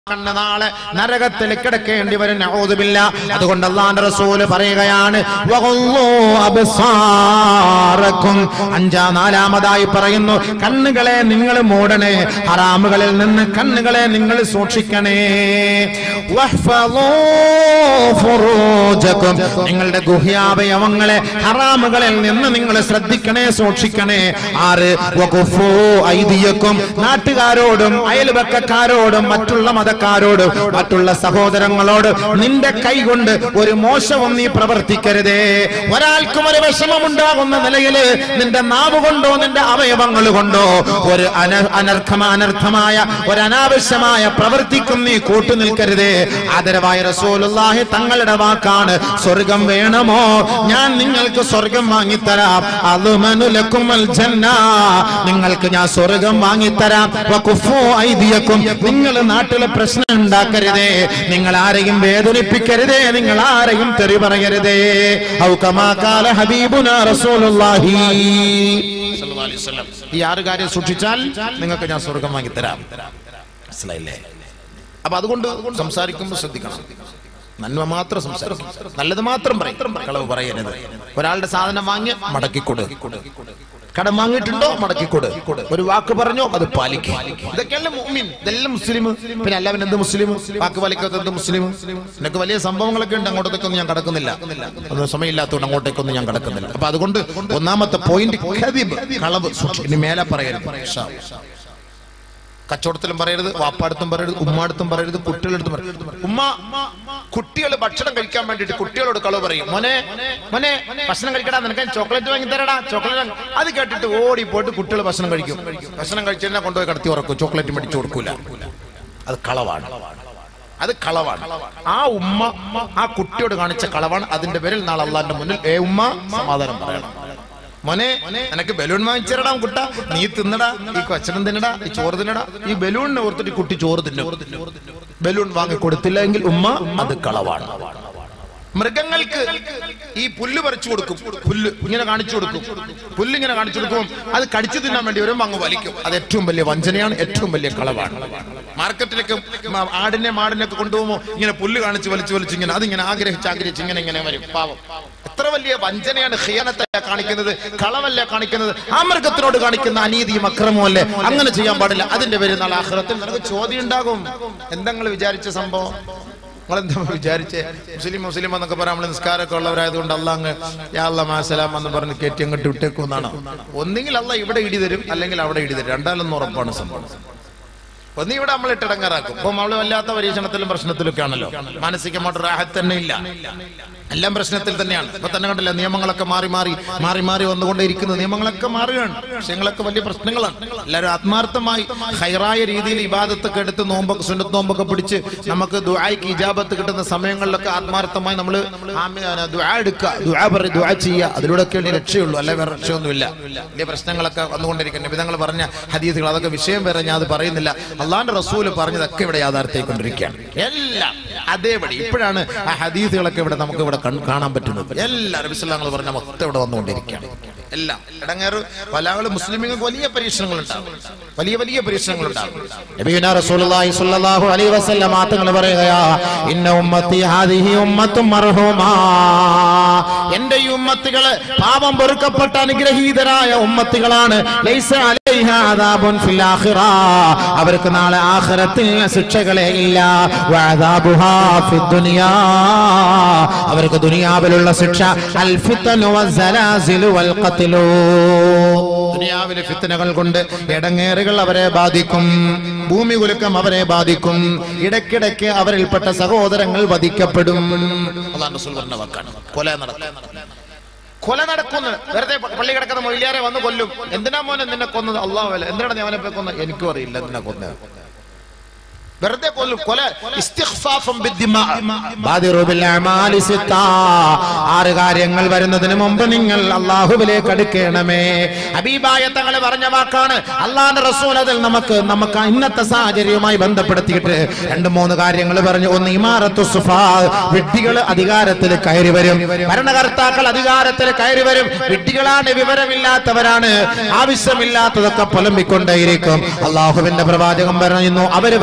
കണ്ട നാളെ നരകത്തിൽ കിടക്കേണ്ടി വരും നഊദുബില്ല അതുകൊണ്ട് അള്ളാന്റെ റസൂല് പറയുകയാണ് വഗുള്ളൂ അബ്സാറക്കും അഞ്ചാ നാലാമതായി പറയുന്നു കണ്ണുകളെ നിങ്ങൾ മൂടണേ ഹറാമുകളിൽ നിന്ന് കണ്ണുകളെ നിങ്ങൾ സൂക്ഷിക്കണേ വഹ്ഫളൂ ഫുറൂജക്കും നിങ്ങളുടെ ഗുഹ്യാവയവങ്ങളെ ഹറാമുകളിൽ നിന്ന് നിങ്ങൾ ശ്രദ്ധിക്കണേ സൂക്ഷിക്കണേ ആറ് വഖുഫൂ ഐദിയക്കും നാട്ടുകാരോടും അയൽവക്കക്കാരോടും മറ്റുള്ള മതക്കാരോടും മറ്റുള്ള സഹോദരങ്ങളോട് നിന്റെ കൈ കൊണ്ട് ഒരു മോശവും നീ പ്രവർത്തിക്കരുതേ ഒരാൾക്കും ഒരു വിഷമമുണ്ടാകുന്ന നിലയില് നിന്റെ നാവ് കൊണ്ടോ നിന്റെ അവയവങ്ങൾ കൊണ്ടോ ഒരു അന അനർഹമ അനർത്ഥമായ ഒരു അനാവശ്യമായ പ്രവർത്തിക്കും നീ കൂട്ടു നിൽക്കരുതേ ആദരവായ റസൂലുള്ളാഹി തങ്ങളുടെ വാക്കാണ് സ്വർഗം വേണമോ ഞാൻ നിങ്ങൾക്ക് സ്വർഗം വാങ്ങിത്തരാം അതുമനുലക്കുമൽ ജന്ന നിങ്ങൾക്ക് ഞാൻ സ്വർഗം വാങ്ങിത്തരാം വഖുഫു ഐദിയക്കും നിങ്ങൾ നാട്ടിലെ പ്രശ്നം ഉണ്ടാക്കരുതേ നിങ്ങൾ ആരെയും വേദനിപ്പിക്കരുതേ നിങ്ങൾ ആരെയും തെറി പറയരുതേ ഔ കമാ ഖാല ഹബീബുനാ റസൂലുള്ളാഹി സ്വല്ലല്ലാഹു അലൈഹി വസല്ലം. ഈ ആറ് കാര്യം സൂക്ഷിച്ചാൽ നിങ്ങൾക്ക് ഞാൻ സ്വർഗം വാങ്ങിത്തരാം മനസ്സിലായില്ലേ അപ്പൊ അതുകൊണ്ട് സംസാരിക്കുമ്പോൾ ശ്രദ്ധിക്കണം നന്മ മാത്രം സംസാരിക്കും നല്ലത് മാത്രം പറയും കളവ് പറയരുത് ഒരാളുടെ സാധനം വാങ്ങി മടക്കിക്കൊടു കടം വാങ്ങിയിട്ടുണ്ടോ മടക്കിക്കൊടു ഒരു വാക്ക് പറഞ്ഞോ അത് പാലിക്കും ഇതൊക്കെയല്ലേ മുഅ്മിൻ ഇതെല്ലാം മുസ്ലിം പിന്നെ അല്ല പിന്നെ എന്ത് മുസ്ലിം വാക്ക് പാലിക്കാത്ത എന്ത് മുസ്ലിം എന്നൊക്കെ വലിയ സംഭവങ്ങളൊക്കെ ഉണ്ട് അങ്ങോട്ടേക്കൊന്നും ഞാൻ കടക്കുന്നില്ല ഒന്നും സമയമില്ലാത്തതുകൊണ്ട് അങ്ങോട്ടേക്കൊന്നും ഞാൻ കടക്കുന്നില്ല അപ്പൊ അതുകൊണ്ട് ഒന്നാമത്തെ പോയിന്റ് കളവ് സൂക്ഷിക്കും. ഇനി മേലെ പറയരുത് ഇൻഷാ അല്ലാ. കച്ചവടത്തിലും പറയരുത് വാപ്പാടത്തും പറയരുത് ഉമ്മാടത്തും പറയരുത് കുട്ടികളെടുത്തും പറയരുത് ഉമ്മ കുട്ടികൾ ഭക്ഷണം കഴിക്കാൻ വേണ്ടിയിട്ട് കുട്ടികളോട് കളവ് പറയും മോനെ മോനെ ഭക്ഷണം കഴിക്കടാ നിനക്ക് ചോക്ലേറ്റ് വാങ്ങി തരടാ ചോക്ലേറ്റ് അത് കേട്ടിട്ട് ഓടി പോയിട്ട് കുട്ടികൾ ഭക്ഷണം കഴിക്കും ഭക്ഷണം കഴിച്ചതിനെ കൊണ്ടുപോയി കടത്തി ഉറക്കും ചോക്ലേറ്റ് മേടിച്ചു കൊടുക്കൂല അത് കളവാണ് അത് കളവാണ് ആ ഉമ്മ ആ കുട്ടിയോട് കാണിച്ച കളവാണ് അതിന്റെ പേരിൽ നാളെ അള്ളാന്റെ മുന്നിൽ ഏ ഉമ്മ സമാധാനം പറയണം മോനെ നിനക്ക് ബലൂൺ വാങ്ങിച്ചിരടാ കുട്ട നീ തിന്നടാ ഈ കൊച്ചനം തിന്നടാ ഈ ചോറ് തിന്നടാ ഈ ബലൂണിനെ ഓർത്തിട്ട് ഈ കുട്ടി ചോറ് തിന്നും ബലൂൺ വാങ്ങി കൊടുത്തില്ലെങ്കിൽ ഉമ്മ അത് കളവാണ് മൃഗങ്ങൾക്ക് ഈ പുല്ല് പറിച്ചു കൊടുക്കും പുല്ല് ഇങ്ങനെ കാണിച്ചു കൊടുക്കും പുല്ല് ഇങ്ങനെ കാണിച്ചു കൊടുക്കും അത് കടിച്ചു തിന്നാൻ വേണ്ടി വരുമ്പോൾ അങ്ങ് വലിക്കും അത് ഏറ്റവും വലിയ വഞ്ചനയാണ് ഏറ്റവും വലിയ കളവാണ് മാർക്കറ്റിലേക്ക് മ- ആടിനെ മാടിനെ ഒക്കെ കൊണ്ടുപോകുമ്പോൾ ഇങ്ങനെ പുല്ല് കാണിച്ച് വലിച്ചു വലിച്ച് ഇങ്ങനെ അതിങ്ങനെ ആഗ്രഹിച്ച് ആഗ്രഹിച്ച് ഇങ്ങനെ ഇങ്ങനെ വരും പാവം എത്ര വലിയ വഞ്ചനയാണ് ഖിയാനത്തെ കാണിക്കുന്നത് കളവല്ലേ കാണിക്കുന്നത് ആ മൃഗത്തിനോട് കാണിക്കുന്ന അനീതിയും അക്രമവും അല്ലേ അങ്ങനെ ചെയ്യാൻ പാടില്ല അതിന്റെ പേര് നാളെ ആഹ്റത്തിൽ നിനക്ക് ചോദ്യം ഉണ്ടാകും എന്തെങ്ങൾ വിചാരിച്ച സംഭവം നിങ്ങളെന്താ വിചാരിച്ചേ മുസ്ലിം മുസ്ലിം എന്നൊക്കെ പറയാം നമ്മൾ നിസ്കാരമൊക്കെ ഉള്ളവരായതുകൊണ്ട് അല്ല അങ്ങ് യാ അല്ലാ മാസലാം എന്ന് പറഞ്ഞ് കയറ്റി അങ്ങോട്ട് വിട്ടേക്കുമെന്നാണ് ഒന്നെങ്കിൽ അല്ല ഇവിടെ ഇടി തരും അല്ലെങ്കിൽ അവിടെ ഇടി തരും രണ്ടാലൊന്നും ഉറപ്പാണ് സംഭവം ഒന്നി ഇവിടെ നമ്മൾ ഇട്ടിടങ്ങാറാക്കും ഇപ്പൊ നമ്മൾ വല്ലാത്ത പരീക്ഷണത്തിലും പ്രശ്നത്തിലൊക്കെ ആണല്ലോ മാനസികമായിട്ട് റാഹത്ത് തന്നെ ഇല്ല എല്ലാം പ്രശ്നത്തിൽ തന്നെയാണ് ഇപ്പൊ തന്നെ കണ്ടില്ല നിയമങ്ങളൊക്കെ മാറി മാറി മാറി മാറി വന്നുകൊണ്ടേയിരിക്കുന്ന നിയമങ്ങളൊക്കെ മാറുകയാണ് വിഷയങ്ങളൊക്കെ വലിയ പ്രശ്നങ്ങളാണ് എല്ലാവരും ആത്മാർത്ഥമായി ഹൈറായ രീതിയിൽ ഇബാദത്തൊക്കെ എടുത്ത് നോമ്പൊക്കെ സുന്നത്ത് നോമ്പൊക്കെ പിടിച്ച് നമുക്ക് ദുആയ്ക്ക് ഇജാബത്ത് കിട്ടുന്ന സമയങ്ങളിലൊക്കെ ആത്മാർത്ഥമായി നമ്മൾ ദുആ എടുക്കുക ദുആ പറയും ദുആ ചെയ്യുക അതിലൂടെയൊക്കെ രക്ഷയുള്ളൂ അല്ലെ വേറെ രക്ഷയൊന്നുമില്ല വലിയ പ്രശ്നങ്ങളൊക്കെ വന്നുകൊണ്ടിരിക്കുന്നു വിധങ്ങൾ പറഞ്ഞ ഹദീസുകൾ അതൊക്കെ വിഷയം വേറെ ഞാൻ അത് പറയുന്നില്ല അള്ളാന്റെ റസൂല് പറഞ്ഞതൊക്കെ ഇവിടെ യാഥാർത്ഥ്യക്കൊണ്ടിരിക്കുകയാണ് എല്ലാം അതേപടി ഇപ്പോഴാണ് ആ ഹദീസുകളൊക്കെ ഇവിടെ നമുക്ക് ഇവിടെ കൺ- കാണാൻ പറ്റുന്നത് എല്ലാ നബിസ്വല്ലാങ്ങൾ പറഞ്ഞ മൊത്തം ഇവിടെ വന്നുകൊണ്ടിരിക്കുകയാണ് എല്ലാം ഇടങ്ങേറ് പല ആളും മുസ്ലിമുകൾക്ക് വലിയ പരീക്ഷണങ്ങൾ ഉണ്ടാകും വലിയ വലിയ പരീക്ഷണങ്ങൾ ഉണ്ടാകും നബിയുനാ റസൂലുള്ളാഹി സ്വല്ലല്ലാഹു അലൈഹി വസല്ലം തങ്ങൾ പറയുകയാ ഇന്ന ഉമ്മത്തി ഹാദിഹി ഉമ്മത്തും മർഹൂമാ എന്റെ ഈ ഉമ്മത്തുകള് പാപം പൊറുക്കപ്പെട്ട അനുഗ്രഹീതരായ ഉമ്മത്തുകളാണ് ലൈസ അലൈഹാ അദാബുൻ ഫിൽ ആഖിറ അവർക്ക് നാളെ ആഖിറത്തിൽ ശിക്ഷകളെ ഇല്ല വഅദാബുഹാ ഫിദ് ദുനിയാ അവർക്ക് ദുനിയാവിലുള്ള ശിക്ഷ അൽ ഫിത്തനു വസ്സലാസിലു വൽ ഖത്ലു ദുനിയാവിലെ ഫിത്തനകൾ കൊണ്ട് ഇടങ്ങേറുകൾ അവരെ ബാധിക്കും ഭൂമി കുലുക്കം അവരെ ബാധിക്കും ഇടയ്ക്കിടയ്ക്ക് അവരിൽപ്പെട്ട സഹോദരങ്ങൾ വധിക്കപ്പെടും അതാണ് റസൂൽ പറഞ്ഞ വാക്കാണ് കൊല നടക്കും കൊല നടക്കുന്നു വെറുതെ പള്ളി കിടക്കുന്ന മൊയിലാരെ വന്ന് കൊല്ലും എന്തിനാ മോനെ നിന്നെ കൊന്നത് അള്ളാഹു അല്ല എന്തിനാണ് നീ അവനെ പോയി കൊന്നത് എനിക്കും അറിയില്ല എന്തിനാ കൊന്നത് വെറുതെ കൊല്ലും കൊല ഇസ്തിഖ്ഫാഫം ബിദ്ദിമാ. ബാദിറു ബിൽ അഅമാലി സിത്താ. ആറ് കാര്യങ്ങൾ വരുന്നതിന് മുമ്പ് നിങ്ങൾ അള്ളാഹുവിലേക്ക് അടുക്കണമേ ഹബീബായ തങ്ങൾ പറഞ്ഞ വാക്കാണ് അള്ളാന്റെ റസൂൽ അതിൽ നമുക്ക് നമുക്ക് ഇന്നത്തെ സാഹചര്യവുമായി ബന്ധപ്പെടുത്തിയിട്ട് രണ്ട് മൂന്ന് കാര്യങ്ങൾ പറഞ്ഞു ഒന്ന് ഇമാറത്തു സുഫാ വിഡ്ഢികൾ അധികാരത്തിൽ കയറി വരും ഭരണകർത്താക്കൾ അധികാരത്തിൽ കയറി വരും വിഡ്ഢികളാണ് വിവരമില്ലാത്തവരാണ് ആവശ്യമില്ലാത്തതൊക്കെ പുലമ്പിക്കൊണ്ടേയിരിക്കും അള്ളാഹുവിന്റെ പ്രവാചകം പറയുന്നു അവര് വരുന്നതിന്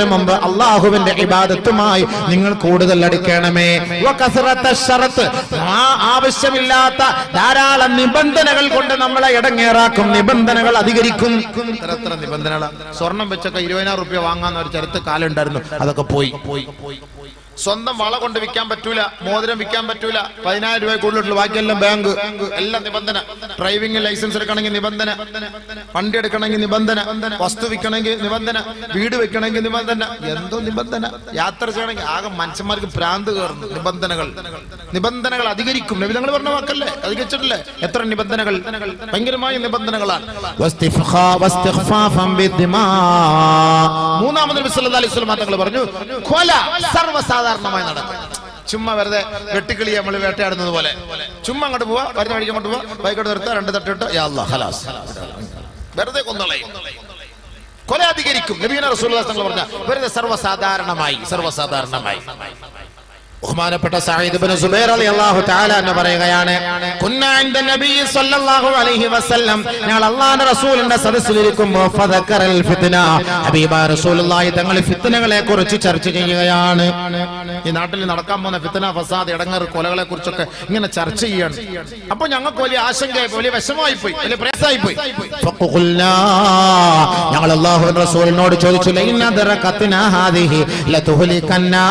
മുമ്പ് അള്ളാഹുവിന്റെ ഇബാദത്തുമായി നിങ്ങൾ കൂടുതൽ അടുക്കണമേ വകസറത്ത ശറത്ത്. ആ ആവശ്യമില്ലാത്ത ധാരാളം നിബന്ധനകൾ കൊണ്ട് നമ്മളെ ഇടങ്ങേറാക്കും നിബന്ധനകൾ അധികരിക്കും എത്ര എത്ര നിബന്ധനകളാ സ്വർണം വെച്ചൊക്കെ ഇരുപതിനായിരം റുപ്യ വാങ്ങാന്ന് ഒരു ചരിത്ര കാലം ഉണ്ടായിരുന്നു അതൊക്കെ പോയി പോയി പോയി സ്വന്തം വള കൊണ്ട് വിൽക്കാൻ പറ്റൂല മോതിരം വിൽക്കാൻ പറ്റൂല പതിനായിരം രൂപ കൂടുതലുള്ളൂ ബാക്കിയെല്ലാം ബാങ്ക് എല്ലാം നിബന്ധന ഡ്രൈവിംഗ് ലൈസൻസ് എടുക്കണമെങ്കിൽ നിബന്ധന വണ്ടി എടുക്കണമെങ്കിൽ നിബന്ധന വസ്തു വിൽക്കണമെങ്കിൽ നിബന്ധന വീട് വെക്കണമെങ്കിൽ നിബന്ധന എന്തോ നിബന്ധന യാത്ര ചെയ്യണമെങ്കിൽ ആകെ മനുഷ്യന്മാർക്ക് ഭ്രാന്ത് കയറുന്നു നിബന്ധനകൾ നിബന്ധനകൾ അധികരിക്കും നബിതങ്ങൾ പറഞ്ഞ വാക്കല്ലേ അധികരിച്ചിട്ടില്ലേ എത്ര നിബന്ധനകൾ ഭയങ്കരമായ നിബന്ധനകളാണ് واستفخاء واستخفافا بالدماء മൂന്നാമത് നബി സല്ലല്ലാഹു അലൈഹി വസല്ലം തങ്ങൾ പറഞ്ഞു കൊല സർവ്വസാധാരണമായി നടക്കും ചുമ്മാ വെറുതെ വെട്ടിക്കിളി നമ്മൾ വേട്ടയാടുന്നത് പോലെ ചുമ്മാ അങ്ങോട്ട് പോവാ വരുന്ന വഴിക്ക് അങ്ങോട്ട് പോവാ ബൈക്കോട്ട് നിർത്തുക രണ്ട് തട്ടിട്ട് യാ അല്ലാഹ് ഹലാസ് വെറുതെ കൊന്നളയും കൊല അധികരിക്കും നബീന റസൂലുള്ളാഹി തങ്ങൾ പറഞ്ഞ വെറുതെ സർവ്വസാധാരണമായി സർവ്വസാധാരണമായി ബഹുമാനപ്പെട്ട സഈദ് ഇബ്നു സുബൈർ റളിയല്ലാഹു തആല എന്ന് പറയുകയാണ് കുന്ന ഇൻദ നബി സ്വല്ലല്ലാഹു അലൈഹി വസല്ലം ഞങ്ങൾ അല്ലാഹുവിന്റെ റസൂലിന്റെ സദസ്സിലിരിക്കുമ്പോൾ ഫദക്കറൽ ഫിത്ന ഹബീബ റസൂലുള്ളാഹി തങ്ങൾ ഫിത്നകളെ കുറിച്ച് ചർച്ച ചെയ്യുകയാണ് ഈ നാട്ടിൽ നടക്കാൻ പോകുന്ന ഫിത്ന ഫസാദ് ഇടങ്ങർ കൊലകളെ കുറിച്ചൊക്കെ ഇങ്ങനെ ചർച്ച ചെയ്യാണ് അപ്പൊ ഞങ്ങൾക്ക് വലിയ ആശങ്കയായി പോയി വലിയ വിഷമമായി പോയി വലിയ പ്രയാസമായി പോയി ഫഖുൽനാ ഞങ്ങൾ അല്ലാഹുവിന്റെ റസൂലിനോട് ചോദിച്ചു ലൈന ദറകത്നാ ഹാദിഹി ലതുഹ്ലികന്നാ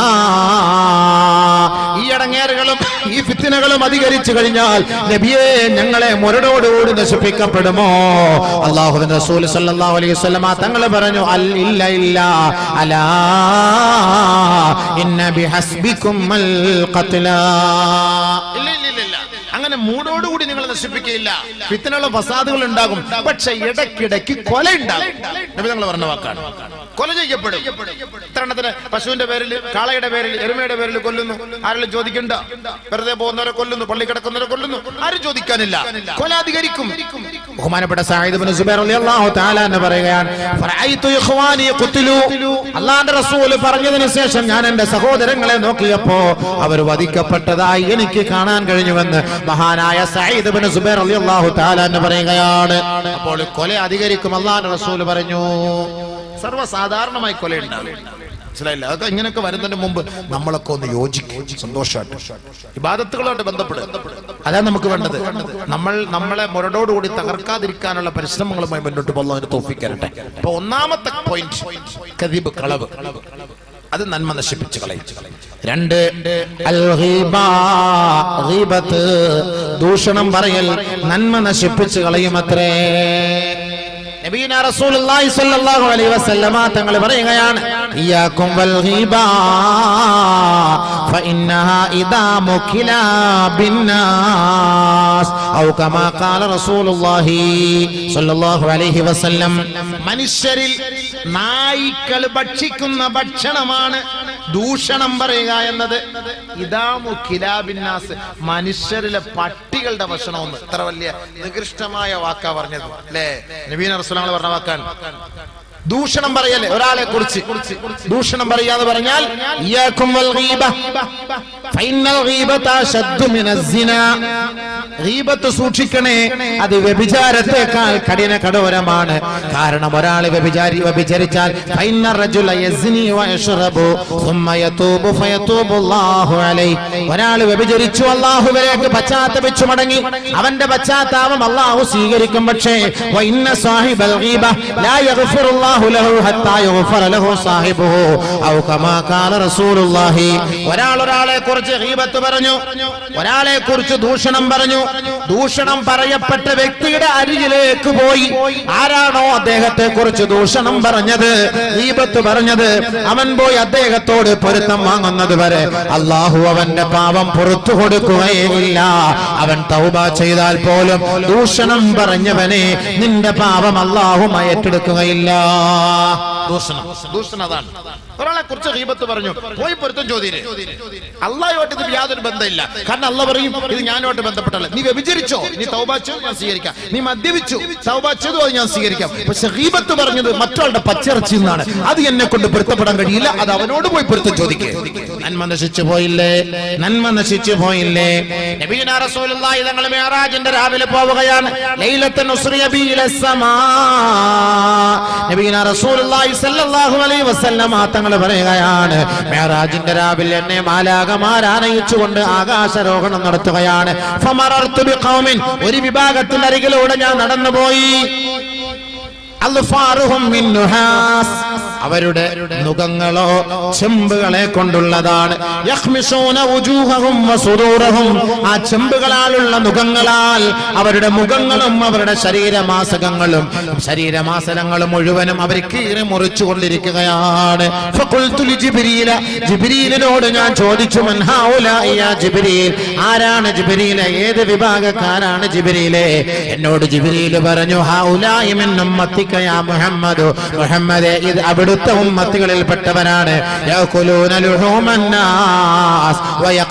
ഈ അടങ്ങേറുകളും ഈ ഫിത്തിനകളും അധികരിച്ചു കഴിഞ്ഞാൽ നബിയെ ഞങ്ങളെ മുരടോടുകൂടി നശിപ്പിക്കപ്പെടുമോ അള്ളാഹുവിൻ റസൂൽ സല്ലല്ലാഹു അലൈഹി വസല്ലമ തങ്ങൾ പറഞ്ഞു അൽ ഇല്ല ഇല്ല അലാ ഇന്ന ബിഹസ്ബിക്കും അൽ ഖത്ലാ ഇല്ല ഇല്ല ഇല്ല, ഇല്ല അങ്ങനെ മൂടോടുകൂടി നിങ്ങൾ നശിപ്പിക്കുകയില്ല ഫിത്തിനുള്ള ഫസാദുകൾ ഉണ്ടാകും പക്ഷെ ഇടയ്ക്കിടയ്ക്ക് കൊല ഉണ്ടാകും നബി തങ്ങൾ പറഞ്ഞ വാക്കാണ് കൊല ചെയ്യപ്പെടും ഇത്രണ്ണത്തിന് പശുവിന്റെ പേരിൽ കാളയുടെ പേരിൽ എരുമയുടെ പേരിൽ കൊല്ലുന്നു ആരെങ്കിലും ചോദിക്കണ്ട വെറുതെ പോകുന്നവരെ കൊല്ലുന്നു പള്ളി കിടക്കുന്നവരെ കൊല്ലുന്നു ആരും ചോദിക്കാനില്ല കൊല അധികരിക്കും ബഹുമാനപ്പെട്ട സായിദ് ഇബ്നു സുബൈർ റളിയല്ലാഹു തആല എന്ന് പറയുകയാണ് ഫറഅയ്തു ഇഖ്വാനി ഖുത്ലു അല്ലാഹുവിന്റെ റസൂൽ പറഞ്ഞതിന് ശേഷം ഞാൻ എന്റെ സഹോദരങ്ങളെ നോക്കിയപ്പോ അവർ വധിക്കപ്പെട്ടതായി എനിക്ക് കാണാൻ കഴിഞ്ഞുവെന്ന് മഹാനായ സയ്യിദ് ഇബ്നു സുബൈർ റളിയല്ലാഹു തആല എന്ന് പറയുകയാണ് അപ്പോൾ കൊല അധികരിക്കും അല്ലാഹുവിന്റെ റസൂൽ പറഞ്ഞു സർവ്വസാധാരണമായി കൊല ഉണ്ടാവും മനസ്സിലായില്ല അതൊക്കെ ഇങ്ങനെയൊക്കെ വരുന്നതിന് മുമ്പ് നമ്മളൊക്കെ ഒന്ന് യോജിക്കും സന്തോഷമായിട്ട് ഇബാദത്തുകളോട്ട് ബന്ധപ്പെടും അതാണ് നമുക്ക് വേണ്ടത് നമ്മൾ നമ്മളെ മുരടോടുകൂടി തകർക്കാതിരിക്കാനുള്ള പരിശ്രമങ്ങളുമായി മുന്നോട്ട് പോകുന്നതിന് തോഫിക്കരട്ടെ അപ്പൊ ഒന്നാമത്തെ പോയിന്റ് കദീബ് കളവ് അത് നന്മ നശിപ്പിച്ച് കളയും രണ്ട് അൽ ഗീബ, ഗീബത്ത്, ദൂഷണം പറയൽ നന്മ നശിപ്പിച്ച് കളയുമത്രേ നബീന റസൂലുള്ളാഹി സ്വല്ലല്ലാഹു അലൈഹി വസല്ലമ തങ്ങൾ പറയുകയാണ് ഇയ്യാകും വൽ ഗീബ ഫഇന്നഹാ ഇദാ മുഖില ബിന്നാസ് ഔ കമാ ഖാല റസൂലുള്ളാഹി സ്വല്ലല്ലാഹു അലൈഹി വസല്ലം മനുഷ്യരിൽ നായ്ക്കൾ ഭക്ഷിക്കുന്ന ഭക്ഷണമാണ് ദൂഷണം പറയുക എന്നത് ഇതാമു കിലാബിന്നാസ് മനുഷ്യരിലെ പട്ടികളുടെ ഭക്ഷണം ഒന്ന് ഇത്ര വലിയ നികൃഷ്ടമായ വാക്കാ പറഞ്ഞത് അല്ലേ നബീന റസൂലങ്ങൾ പറഞ്ഞ വാക്കാണ് ദൂഷണം പറയല്ലേ ഒരാളെ കുറിച്ച് ദൂഷണം പറയാന്ന് പറഞ്ഞാൽ ഇയ്യാക്കും വൽ ഗീബ ഫൈനൽ ഗീബത അശദ്ദു മിനസ് സിന ഗീബത്ത് സൂക്ഷിക്കണേ അത് വ്യഭിചാരത്തെക്കാൾ കഠിന കഠോരമാണ് കാരണം ഒരാൾ വ്യഭിചാരി വ്യഭിചരിച്ചാൽ ഫൈന റജുല യസ്നി വയശ്റബു ثم يتوب فيتوب الله عليه ഒരാൾ വ്യഭിചരിച്ചു അല്ലാഹുവിലേക്ക് പശ്ചാത്തപിച്ചു മടങ്ങി അവന്റെ പശ്ചാത്താപം അല്ലാഹു സ്വീകരിക്കും പക്ഷേ വഇന്ന സാഹിബൽ ഗീബ ലാ യഗ്ഫിറുല്ലാഹു ലഹു ഹത്താ യഗ്ഫറ ലഹു സാഹിബുഹു ഔ കമാ ഖാല റസൂലുള്ളാഹി ഒരാൾ ഒരാളെ കുറിച്ച് ഗീബത്ത് പറഞ്ഞു ഒരാളെ കുറിച്ച് ദൂഷണം പറഞ്ഞു ദൂഷണം പറയപ്പെട്ട വ്യക്തിയുടെ അരികിലേക്ക് പോയി ആരാണോ അദ്ദേഹത്തെ കുറിച്ച് ദൂഷണം പറഞ്ഞത് ഗീബത്ത് പറഞ്ഞത് അവൻ പോയി അദ്ദേഹത്തോട് പൊരുത്തം വാങ്ങുന്നത് വരെ അള്ളാഹു അവന്റെ പാപം പുറത്തു കൊടുക്കുകയില്ല അവൻ തൗബ ചെയ്താൽ പോലും ദൂഷണം പറഞ്ഞവനെ നിന്റെ പാപം അള്ളാഹു ഏറ്റെടുക്കുകയില്ല ദൂഷണം ദൂഷണം അതാണ് ഒരാളെ കുറിച്ച് ഹീബത്ത് പറഞ്ഞു പോയി പൊരുത്തം ചോദ്യം അള്ളാഹുമായിട്ട് ഇത് യാതൊരു ബന്ധമില്ല കാരണം അള്ള പറയും ഇത് ഞാനുമായിട്ട് ബന്ധപ്പെട്ടല്ല നീ വ്യഭിചരിച്ചോ നീ തൗബാച്ചോ ഞാൻ സ്വീകരിക്കാം നീ മദ്യപിച്ചു തൗബാച്ചതോ അത് ഞാൻ സ്വീകരിക്കാം പക്ഷെ ഹീബത്ത് പറഞ്ഞത് മറ്റൊരാളുടെ പച്ചിറച്ചി എന്നാണ് അത് എന്നെ കൊണ്ട് പൊരുത്തപ്പെടാൻ കഴിയില്ല അത് അവനോട് പോയി പൊരുത്തം ചോദിക്കേ നന്മ നശിച്ചു പോയില്ലേ നന്മ നശിച്ചു പോയില്ലേ നബീന റസൂലുള്ളാഹി തങ്ങൾ മിഅറാജിന്റെ രാവിലെ പോവുകയാണ് ലൈലത്തുൻ ഉസ്രിയ ബി ഇല സമാ നബീന റസൂലുള്ളാഹി സ്വല്ലല്ലാഹു അലൈഹി വസല്ലമ തങ്ങൾ തങ്ങൾ പറയുകയാണ് മേറാജിന്റെ രാവിലെ എന്നെ മാലാകമാരാനയിച്ചുകൊണ്ട് ആകാശരോഹണം നടത്തുകയാണ് ഫമറർതു ബിഖൗമിൻ. ഒരു വിഭാഗത്തിന്റെ അരികിലൂടെ ഞാൻ നടന്നുപോയി അൽഫാറുഹും മിൻ നുഹാസ്. അവരുടെ മുഖങ്ങളോ ചെമ്പുകളെ കൊണ്ടുള്ളതാണ് യഖ്മിസൂന വുജൂഹഹും വസുദൂറഹും. ആ ചെമ്പുകളാലുള്ള മുഖങ്ങളാൽ അവരുടെ മുഖങ്ങളും അവരുടെ ശരീരമാസകങ്ങളും ശരീരമാസനങ്ങളും മുഴുവനും അവർ കീറി മുറിച്ചു കൊണ്ടിരിക്കുകയാണ് ഫഖുൽതു ലിജിബ്രീല. ജിബ്രീലിനോട് ഞാൻ ചോദിച്ചു മൻ ഹൗലാഇ യാ ജിബ്രീൽ ആരാണ് ജിബ്രീലെ ഏത് വിഭാഗക്കാരാണ് ജിബ്രീലെ എന്നോട് ജിബ്രീല് പറഞ്ഞു ഹൗലാഇ മിൻ ഉമ്മത്തിക യാ മുഹമ്മദ് മുഹമ്മദേ ഇത് അവിടുത്തെ ഉമ്മത്തുകളിൽപ്പെട്ടവരാണ് യഅകുലൂന ലുഹൂമൻ നാസ്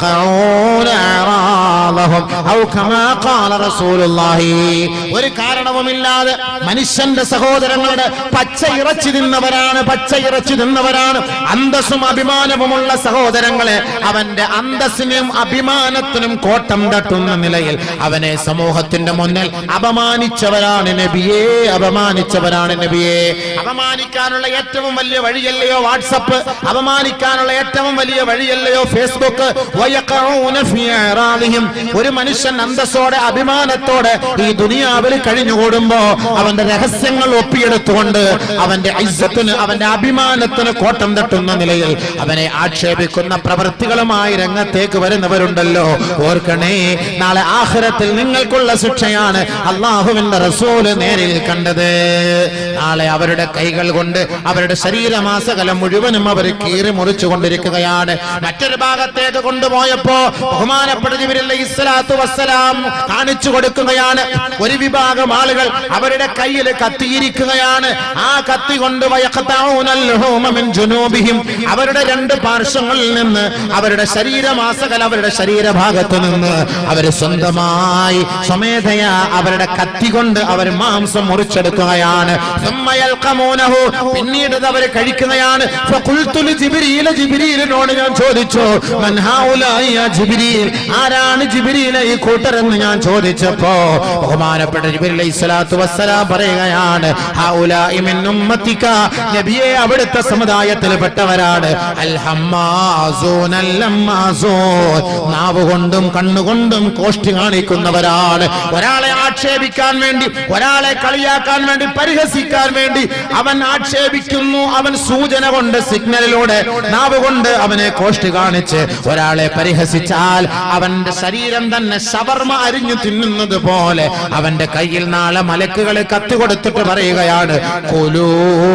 വയഖഊന അറാളഹും ഔ കമാ ഖാല റസൂലുള്ളാഹി ഒരു കാരണവുമില്ലാതെ മനുഷ്യന്റെ സഹോദരങ്ങളുടെ പച്ച ഇറച്ചി തിന്നവരാണ് പച്ച ഇറച്ചി തിന്നവരാണ് അന്തസ്സും അഭിമാനവുമുള്ള സഹോദരങ്ങളെ അവന്റെ അന്തസ്സിനും അഭിമാനത്തിനും കോട്ടം തട്ടുന്ന നിലയിൽ അവനെ സമൂഹത്തിന്റെ മുന്നിൽ അപമാനിച്ചവരാണ് നബിയെ അപമാനിച്ചവരാണ് നബിയെ അപമാനിക്കാനുള്ള ഏറ്റവും വലിയ വഴിയല്ലയോ വാട്സപ്പ് അപമാനിക്കാനുള്ള ഏറ്റവും വലിയ വഴിയല്ലയോ ഫേസ്ബുക്ക് വയഖഊന ഫീ അറാദിഹിം. ഒരു മനുഷ്യൻ അന്തസ്സോടെ അഭിമാനത്തോടെ ഈ ദുനിയാവിൽ കഴിഞ്ഞുകൂടുമ്പോ അവന്റെ രഹസ്യങ്ങൾ ഒപ്പിയെടുത്തുകൊണ്ട് അവന്റെ ഇസ്സത്തിന് അവന്റെ അഭിമാനത്തിന് കോട്ടം തട്ടുന്ന നിലയിൽ അവനെ ആക്ഷേപിക്കുന്ന പ്രവൃത്തികളുമായി രംഗത്തേക്ക് വരുന്നവരുണ്ടല്ലോ ഓർക്കണേ നാളെ ആഖിറത്തിൽ നിങ്ങൾക്കുള്ള ശിക്ഷയാണ് അള്ളാഹുവിന്റെ റസൂല് നേരിൽ കണ്ടത് നാളെ അവരുടെ കൈകൾ കൊണ്ട് അവരുടെ ശരീരമാസകലം മുഴുവനും അവർ കീറി മുറിച്ചു കൊണ്ടിരിക്കുകയാണ് മറ്റൊരു ഭാഗത്തേക്ക് കൊണ്ടുപോയപ്പോ ബഹുമാനപ്പെട്ട ജിബ്രീൽ ഇസ്ലാത്തു വസ്സലാം കാണിച്ചു കൊടുക്കുകയാണ് ഒരു വിഭാഗം ആളുകൾ അവരുടെ കയ്യിൽ കത്തിയിരിക്കുകയാണ് ആ കത്തി കൊണ്ട് വയഖതഊനൽ ലുഹൂമ മിൻ ജുനൂബിഹിം. അവരുടെ രണ്ട് പാർശ്വങ്ങളിൽ നിന്ന് അവരുടെ ശരീരമാസകൽ അവരുടെ ശരീരഭാഗത്ത് നിന്ന് അവർ സ്വന്തമായി സ്വമേധയാ അവരുടെ കത്തി കൊണ്ട് അവർ മാംസം മുറിച്ചെടുക്കുകയാണ് ثم يلقمونه. പിന്നീട് ഇത് അവർ കഴിക്കുകയാണ് ഫഖുൽതു ലിജിബ്രീല. ജിബ്രീലിനോട് ഞാൻ ചോദിച്ചു മൻ ഹൗലായി യാ ജിബ്രീൽ ആരാണ് ജിബ്രീലെ ഈ കൂട്ടരെന്ന് ഞാൻ ചോദിച്ചപ്പോ ബഹുമാനപ്പെട്ട ജിബ്രീൽ അലൈഹി സ്വലാത്തു വസ്സലാം പറയുകയാണ് ഹൗലായി മിൻ ഉമ്മത്തിക നബിയെ അവിടുത്തെ സമുദായത്തിൽപ്പെട്ടവരാണ് അൽ ഹമ്മാസൂൻ അൽ ലമ്മാസൂൻ നാവ് കൊണ്ടും കണ്ണുകൊണ്ടും കോഷ്ടി കാണിക്കുന്നവരാണ് ഒരാളെ ആക്ഷേപിക്കാൻ വേണ്ടി ഒരാളെ കളിയാക്കാൻ വേണ്ടി പരിഹസിക്കാൻ വേണ്ടി അവൻ ആക്ഷേപിക്കുന്നു അവൻ സൂചന കൊണ്ട് സിഗ്നലിലൂടെ നാവ് കൊണ്ട് അവനെ കോഷ്ടി കാണിച്ച് ഒരാളെ പരിഹസിച്ചാൽ അവന്റെ ശരീരം തന്നെ ശവർമ അരിഞ്ഞു തിന്നുന്നത് പോലെ അവന്റെ കയ്യിൽ നാളെ മലക്കുകൾ കത്തി കൊടുത്തിട്ട് പറയുകയാണ് കുലൂ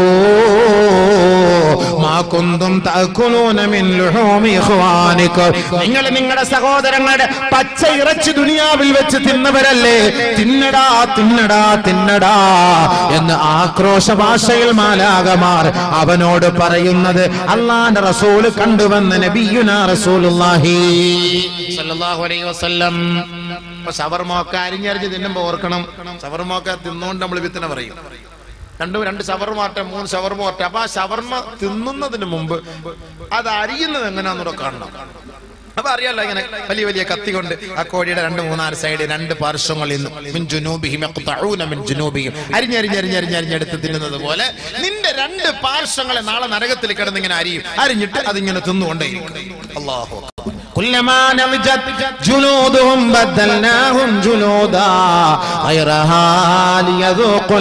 മാ കുന്തും തഅകുലൂന മിൻ ലുഹൂമി ഇഖ്വാനിക്കും നിങ്ങൾ നിങ്ങളുടെ സഹോദരങ്ങളുടെ പച്ച ഇറച്ചി ദുനിയാവിൽ വെച്ച് തിന്നവരല്ലേ തിന്നടാ തിന്നടാ തിന്നടാ എന്ന് ആക്രോശ ഭാഷയിൽ മാലാകമാർ അവനോട് പറയുന്നത് അള്ളാന്റെ റസൂല് കണ്ടുവന്ന് നബിയുന റസൂലുള്ളാഹി സല്ലല്ലാഹു അലൈഹി വസല്ലം ഇപ്പൊ ഷവർമൊക്കെ അരിഞ്ഞരിഞ്ഞ് തിന്നുമ്പോ ഓർക്കണം ഷവർമൊക്കെ തിന്നുകൊണ്ട് നമ്മൾ വിത്തന പറയും രണ്ടും രണ്ട് ഷവർമാട്ടെ മൂന്ന് ഷവർമാട്ടെ അപ്പൊ ആ ഷവർമ തിന്നുന്നതിന് മുമ്പ് അത് അരിയുന്നത് എങ്ങനെയാണെന്നൂടെ കാണണം അപ്പൊ അറിയാലോ ഇങ്ങനെ വലിയ വലിയ കത്തി കൊണ്ട് ആ കോഴിയുടെ രണ്ട് മൂന്നാല് സൈഡ് രണ്ട് പാർശ്വങ്ങളിൽ നിന്ന് മിൻ ജുനൂബിഹിം യഖ്തഊന മിൻ ജുനൂബിഹിം അരിഞ്ഞരിഞ്ഞരിഞ്ഞരിഞ്ഞരിഞ്ഞെടുത്ത് തിന്നുന്നത് പോലെ നിന്റെ രണ്ട് പാർശ്വങ്ങളെ നാളെ നരകത്തിൽ കിടന്ന് ഇങ്ങനെ അരിയും അരിഞ്ഞിട്ട് അതിങ്ങനെ തിന്നുകൊണ്ടേയിരിക്കും അല്ലാഹു അക്ബർ. كلما نضجت جلودهم بدلناهم جلودا غيرها ليذوقوا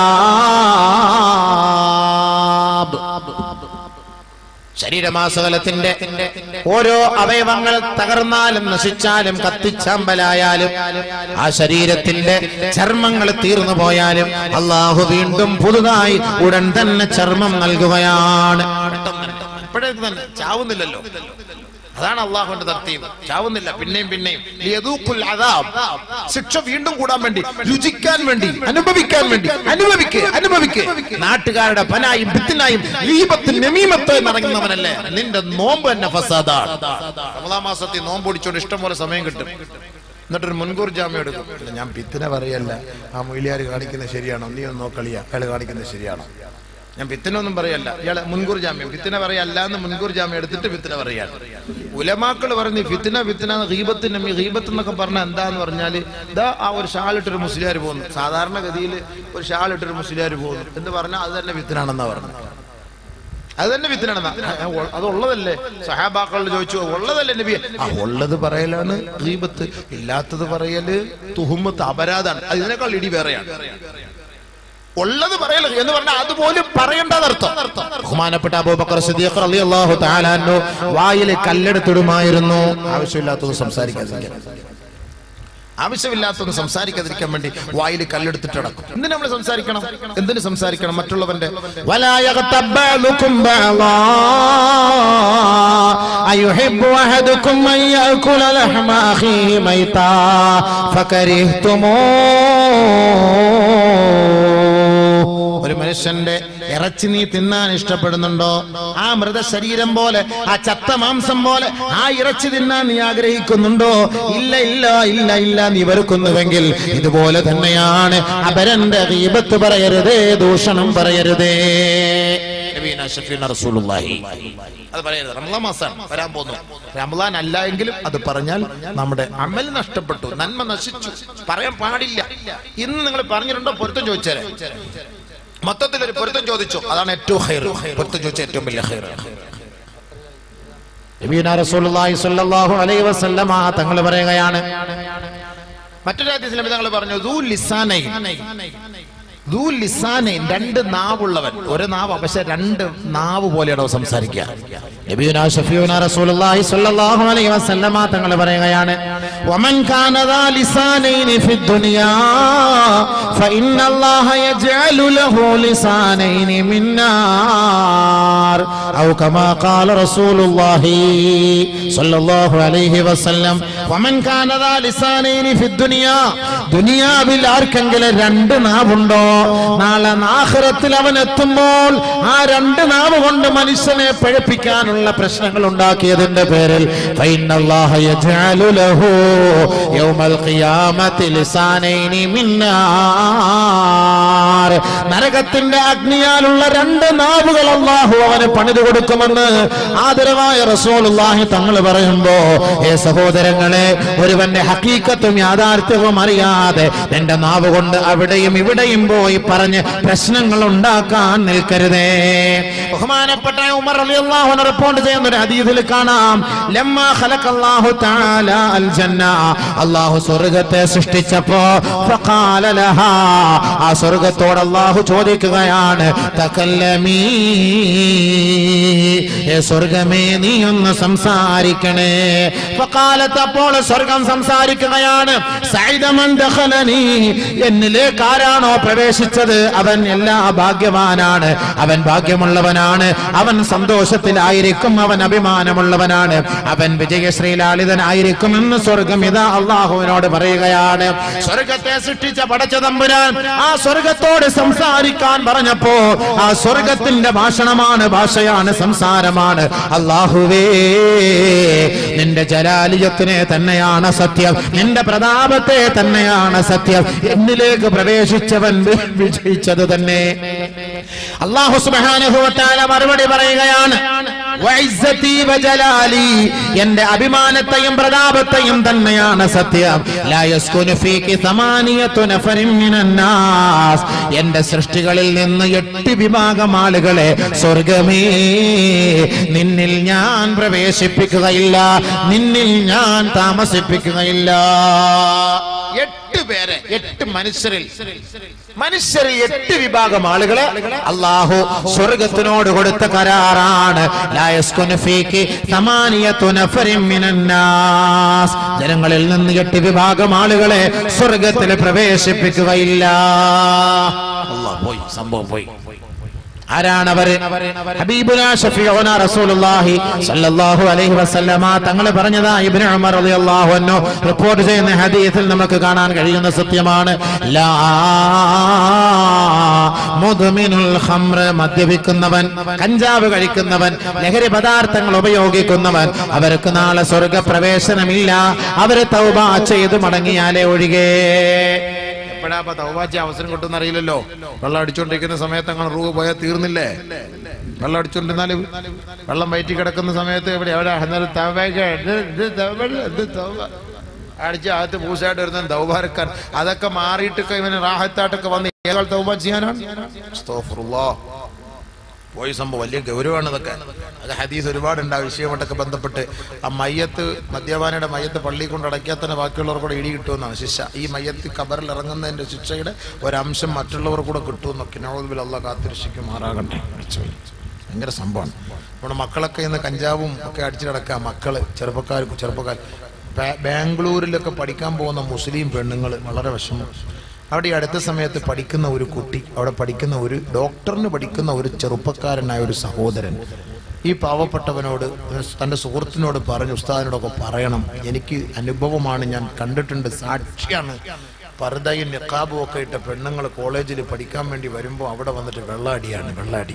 العذاب ശരീരമാസകലത്തിന്റെ ഓരോ അവയവങ്ങൾ തകർന്നാലും നശിച്ചാലും കത്തിച്ചാമ്പലായാലും ആ ശരീരത്തിന്റെ ചർമ്മങ്ങൾ തീർന്നു പോയാലും അള്ളാഹു വീണ്ടും പുതുതായി ഉടൻ തന്നെ ചർമ്മം നൽകുകയാണ് ഇപ്പോഴേക്ക് തന്നെ ചാവുന്നില്ലല്ലോ അതാണ് അള്ളാഹുവിന്റെ തർത്തീവ് ചാവുന്നില്ല പിന്നെയും പിന്നെയും ലിയദൂഖുൽ അദാബ്. ശിക്ഷ വീണ്ടും കൂടാൻ വേണ്ടി രുചിക്കാൻ വേണ്ടി അനുഭവിക്കാൻ വേണ്ടി അനുഭവിക്ക് അനുഭവിക്ക് നാട്ടുകാരുടെ പനായും ഭിത്തിനായും ലീപത്തിൽ നമീമത്ത് നടങ്ങുന്നവനല്ലേ നിന്റെ നോമ്പ് തന്നെ ഫസാദാണ് റമദാൻ മാസത്തിൽ നോമ്പ് പിടിച്ചോണ്ട് ഇഷ്ടം പോലെ സമയം കിട്ടും എന്നിട്ടൊരു മുൻകൂർ ജാമ്യം എടുക്കും ഇല്ല, ഞാൻ ഭിത്തിനെ പറയല്ല ആ മൊയിലിയാർ കാണിക്കുന്നത് ശരിയാണോ നീ ഒന്ന് നോക്കളിയാ അയാൾ കാണിക്കുന്നത് ശരിയാണോ ഞാൻ വിത്തിനൊന്നും പറയല്ല ഇയാളെ മുൻകൂർ ജാമ്യം വിത്തിന പറയല്ല എന്ന് മുൻകൂർ ജാമ്യം എടുത്തിട്ട് വിത്തിന പറയാണ് ഉലമാക്കൾ പറഞ്ഞു ഫിത്തിന ഫിത്തിന ഹീബത്തിന് ഹീബത്ത് എന്നൊക്കെ പറഞ്ഞാൽ എന്താന്ന് പറഞ്ഞാല് ഇതാ ആ ഒരു ഷാളിട്ടൊരു മുസ്ലിയാർ പോകുന്നു സാധാരണഗതിയിൽ ഒരു ഷാളിട്ടൊരു മുസ്ലിയാർ പോകുന്നു എന്ന് പറഞ്ഞാൽ അത് തന്നെ വിത്തിനാണെന്നാ പറഞ്ഞത് അത് തന്നെ വിത്തിനാണ് അത് ഉള്ളതല്ലേ സഹാബാക്കളോട് ചോദിച്ചു ഉള്ളതല്ലേ നബി ആ ഉള്ളത് പറയലാണ് ഗീബത്ത് ഇല്ലാത്തത് പറയല് തുഹുമത്ത് അപരാധാണ് അത് ഇതിനേക്കാൾ ഇടി വേറെയാണ് ഉള്ളത് പറയല് എന്ന് പറഞ്ഞാൽ അതുപോലും പറയേണ്ടതർത്ഥം ബഹുമാനപ്പെട്ട അബൂബക്കർ സിദ്ദീഖ് റളിയല്ലാഹു തആല അൻഹു വായിൽ കല്ലെടുത്തിടുമായിരുന്നു ആവശ്യമില്ലാത്തത് സംസാരിക്കാതിരിക്കാൻ ആവശ്യമില്ലാത്തൊന്ന് സംസാരിക്കാതിരിക്കാൻ വേണ്ടി വായിൽ കല്ലെടുത്തിട്ട് അടക്കും എന്തിനു നമ്മൾ സംസാരിക്കണം എന്തിനു സംസാരിക്കണം മറ്റുള്ളവന്റെ ولا يغتب بعضكم بعضا أيحب أحدكم أن يأكل لحم أخيه ميتا فكرهتموه ഒരു മനുഷ്യന്റെ ഇറച്ചി നീ തിന്നാൻ ഇഷ്ടപ്പെടുന്നുണ്ടോ ആ മൃതശരീരം പോലെ ആ ചത്ത മാംസം പോലെ ആ ഇറച്ചി തിന്നാൻ നീ ആഗ്രഹിക്കുന്നുണ്ടോ ഇല്ല ഇല്ല ഇല്ല ഇല്ല നീ വെറുക്കുന്നുവെങ്കിൽ ഇതുപോലെ തന്നെയാണ് അപരന്റെ ഗീബത്ത് പറയരുതേ ദൂഷണം പറയരുതേ നബീന ഷഫീന റസൂലുള്ളാഹി. അത് പറയരുത് റമളാൻ മാസമാണ് വരാൻ പോകുന്നു റമളാൻ അല്ല എങ്കിലും അത് പറഞ്ഞാൽ നമ്മുടെ അമൽ നഷ്ടപ്പെട്ടു നന്മ നശിച്ചു പറയാൻ പാടില്ല ഇന്ന് നിങ്ങൾ പറഞ്ഞിട്ടുണ്ടോ പൊരുത്തം ചോദിച്ചേരെ മൊത്തത്തിൽ ഒരു പൊരുത്തം ചോദിച്ചു അതാണ് ഏറ്റവും ഹൈർ പൊരുത്തം ചോദിച്ച ഏറ്റവും വലിയ ഹൈർ നബീന റസൂലുള്ളാഹി സ്വല്ലല്ലാഹു അലൈഹി വസല്ലമ തങ്ങൾ പറയുകയാണ് മറ്റൊരു ഹദീസിൽ നബി തങ്ങൾ പറഞ്ഞു ദൂ ലിസാനൈൻ ദൂ ലിസാനൈൻ രണ്ട് നാവുള്ളവൻ ഒരു നാവ് പക്ഷെ രണ്ട് നാവ് പോലെയാണോ സംസാരിക്കുക നബിയുനാ ഷഫീഉനാ റസൂലുള്ളാഹി സ്വല്ലല്ലാഹു അലൈഹി വസല്ലമ തങ്ങൾ പറയുകയാണ് വമൻ കാന ദാ ലിസാനൈനി ഫിദ്ദുനിയാ ഫഇന്ന അല്ലാഹ യജ്അലു ലഹു ലിസാനൈനി മിൻ നാർ ഔ കമാ ഖാല റസൂലുള്ളാഹി സ്വല്ലല്ലാഹു അലൈഹി വസല്ലം വമൻ കാന ദാ ലിസാനൈനി ഫിദ്ദുനിയാ ദുനിയാവിൽ ആർക്കെങ്കിലും രണ്ട് നാവുണ്ടോ നാളെ ആഖിറത്തിൽ അവൻ എത്തുമ്പോൾ ആ രണ്ട് നാവ് കൊണ്ട് മനുഷ്യനെ പഴപ്പിക്കാനുള്ള പ്രശ്നങ്ങൾ ഉണ്ടാക്കിയതിന്റെ പേരിൽ ഫൈനല്ലാഹ യജ്അലു ലഹു യൗമൽ ഖിയാമത്തി ലിസാനൈനി മിൻ നാർ നരകത്തിന്റെ അഗ്നിയാലുള്ള രണ്ട് നാവുകൾ അല്ലാഹു അവന് പണിതു കൊടുക്കുമെന്ന് ആദരവായ റസൂലുള്ളാഹി തങ്ങൾ പറയുമ്പോ ഏ സഹോദരങ്ങളെ ഒരുവന്റെ ഹക്കീക്കത്തും യാഥാർത്ഥ്യവും അറിയാതെ നിന്റെ നാവ് കൊണ്ട് അവിടെയും ഇവിടെയും പോയി പറഞ്ഞ് പ്രശ്നങ്ങൾ ഉണ്ടാക്കാൻ നിൽക്കരുതേ ബഹുമാനപ്പെട്ട ഉമർ റളിയല്ലാഹു അൻഹു റിപ്പോർട്ട് ചെയ്യുന്ന ഒരു ഹദീസിൽ കാണാം ലമ്മാ ഖലഖല്ലാഹു തആല അൽ ജന്ന അല്ലാഹു സ്വർഗ്ഗത്തെ സൃഷ്ടിച്ചപ്പോ ഫഖാല ലഹാ ആ സ്വർഗ്ഗത്തോട് അല്ലാഹു ചോദിക്കുകയാണ് തകല്ലമീ ഏ സ്വർഗമേ നീ ഒന്ന് സംസാരിക്കണേ ഫഖാലത്ത് അപ്പോൾ സ്വർഗം സംസാരിക്കുകയാണ് സൈദമൻ ദഖലനി എന്നിലേക്ക് ആരാണോ പ്രവേശിച്ചത് അവൻ എല്ലാ ഭാഗ്യവാനാണ് അവൻ ഭാഗ്യമുള്ളവനാണ് അവൻ സന്തോഷത്തിലായിരിക്കും അവൻ അഭിമാനമുള്ളവനാണ് അവൻ വിജയശ്രീലാളിതനായിരിക്കും എന്ന് സ്വർഗം ഇതാ അള്ളാഹുവിനോട് പറയുകയാണ് സ്വർഗത്തെ സൃഷ്ടിച്ച പടച്ച തമ്പുരാൻ ആ സ്വർഗത്തോട് സംസാരിക്കാൻ പറഞ്ഞപ്പോ ആ സ്വർഗത്തിന്റെ ഭാഷണമാണ് ഭാഷയാണ് സംസാരമാണ് അള്ളാഹുവേ നിന്റെ ജലാലിയത്തിനെ തന്നെയാണ് സത്യം നിന്റെ പ്രതാപത്തെ തന്നെയാണ് സത്യം എന്നിലേക്ക് പ്രവേശിച്ചവൻ വി- വിജയിച്ചത് തന്നെ അള്ളാഹു സുബ്ഹാനഹു വ തആല മറുപടി പറയുകയാണ് വഇസ്സതി വജലാലി എന്റെ അഭിമാനത്തെയും പ്രതാപത്തെയും തന്നെയാണ് സത്യം ലാ യസ്കുനു ഫീകി സമാനിയതു നഫരിൻ മിനൻ നാസ് എന്റെ സൃഷ്ടികളിൽ നിന്ന് എട്ട് വിഭാഗം ആളുകളെ സ്വർഗമേ നിന്നിൽ ഞാൻ പ്രവേശിപ്പിക്കുകയില്ല നിന്നിൽ ഞാൻ താമസിപ്പിക്കുകയില്ല എട്ട് പേരെ എട്ട് മനുഷ്യരിൽ മനുഷ്യരിൽ എട്ട് വിഭാഗം ആളുകളെ അള്ളാഹു സ്വർഗത്തിനോട് കൊടുത്ത കരാറാണ് ലാ യസ്കുനു ഫീകി സമാനിയതു നഫരിൻ മിനൻ നാസ്. ജനങ്ങളിൽ നിന്ന് എട്ട് വിഭാഗം ആളുകളെ സ്വർഗത്തിൽ പ്രവേശിപ്പിക്കുകയില്ല അല്ലാഹ് പോയി സംഭവം പോയി ആരാണവര് ഹബീബുന ഷഫീഉന റസൂലുള്ളാഹി സ്വല്ലല്ലാഹു അലൈഹി വസല്ലമ തങ്ങൾ പറഞ്ഞതാ ഇബ്നു ഉമർ റളിയല്ലാഹു അൻഹു റിപ്പോർട്ട് ചെയ്യുന്ന ഹദീസിൽ നമുക്ക് കാണാൻ കഴിയുന്ന സത്യമാണ് ലാ മുദ്മിനുൽ ഖംർ മദ്യപിക്കുന്നവൻ കഞ്ചാവ് കഴിക്കുന്നവൻ ലഹരി പദാർത്ഥങ്ങൾ ഉപയോഗിക്കുന്നവൻ അവർക്ക് നാളെ സ്വർഗപ്രവേശനമില്ല അവര് തൗബ ചെയ്ത് മടങ്ങിയാലേ ഒഴികെ എപ്പോഴാ അപ്പൊ തൗബാച്ച അവസരം കിട്ടുന്ന അറിയില്ലല്ലോ വെള്ളം അടിച്ചുകൊണ്ടിരിക്കുന്ന സമയത്ത് അങ്ങനെ റൂ പോയാൽ തീർന്നില്ലേ വെള്ളം അടിച്ചുകൊണ്ടിരുന്നാല് വെള്ളം വയറ്റി കിടക്കുന്ന സമയത്ത് എവിടെ എവിടെ എന്നാലും തവക, ഇത് ഇത് തവ, ഇത് തവ. അടിച്ച് അകത്ത് പൂസായിട്ട് വരുന്ന ദൗബാരക്കാൻ അതൊക്കെ മാറിയിട്ടൊക്കെ ഇവന് റാഹത്തായിട്ടൊക്കെ വന്ന് ഏതാൾ തൗബ ചെയ്യാനാണ് അസ്തഗ്ഫിറുല്ലാഹ്. പോയി സംഭവം വലിയ ഗൗരവമാണ് ഇതൊക്കെ അത് ഹദീസ് ഒരുപാടുണ്ട് ആ വിഷയമായിട്ടൊക്കെ ബന്ധപ്പെട്ട് ആ മയ്യത്ത് മദ്യപാനയുടെ മയ്യത്ത് പള്ളിയിൽ കൊണ്ട് അടയ്ക്കാൽ തന്നെ ബാക്കിയുള്ളവർ കൂടെ ഇടി കിട്ടുമെന്നാണ് ശിക്ഷ ഈ മയ്യത്ത് കബറിൽ ഇറങ്ങുന്നതിന്റെ ശിക്ഷയുടെ ഒരംശം മറ്റുള്ളവർ കൂടെ കിട്ടുമെന്നൊക്കെ നവോദിൽ അള്ള കാത്തിരക്ഷിക്കുമാറാകട്ടെ ഭയങ്കര സംഭവമാണ് നമ്മുടെ മക്കളൊക്കെ ഇന്ന് കഞ്ചാവും ഒക്കെ അടിച്ചു കിടക്കുക മക്കള് ചെറുപ്പക്കാർ ചെറുപ്പക്കാർ ബാ- ബാംഗ്ലൂരിലൊക്കെ പഠിക്കാൻ പോകുന്ന മുസ്ലിം പെണ്ണുങ്ങൾ വളരെ വിഷമം അവിടെ ഈ അടുത്ത സമയത്ത് പഠിക്കുന്ന ഒരു കുട്ടി അവിടെ പഠിക്കുന്ന ഒരു ഡോക്ടറിന് പഠിക്കുന്ന ഒരു ചെറുപ്പക്കാരനായ ഒരു സഹോദരൻ ഈ പാവപ്പെട്ടവനോട് തൻ്റെ സുഹൃത്തിനോട് പറഞ്ഞു ഉസ്താദിനോടൊക്കെ പറയണം എനിക്ക് അനുഭവമാണ് ഞാൻ കണ്ടിട്ടുണ്ട് സാക്ഷിയാണ് പർദയും നിക്കാബും ഒക്കെ ഇട്ട പെണ്ണുങ്ങൾ കോളേജിൽ പഠിക്കാൻ വേണ്ടി വരുമ്പോൾ അവിടെ വന്നിട്ട് വെള്ളാടിയാണ് വെള്ളാടി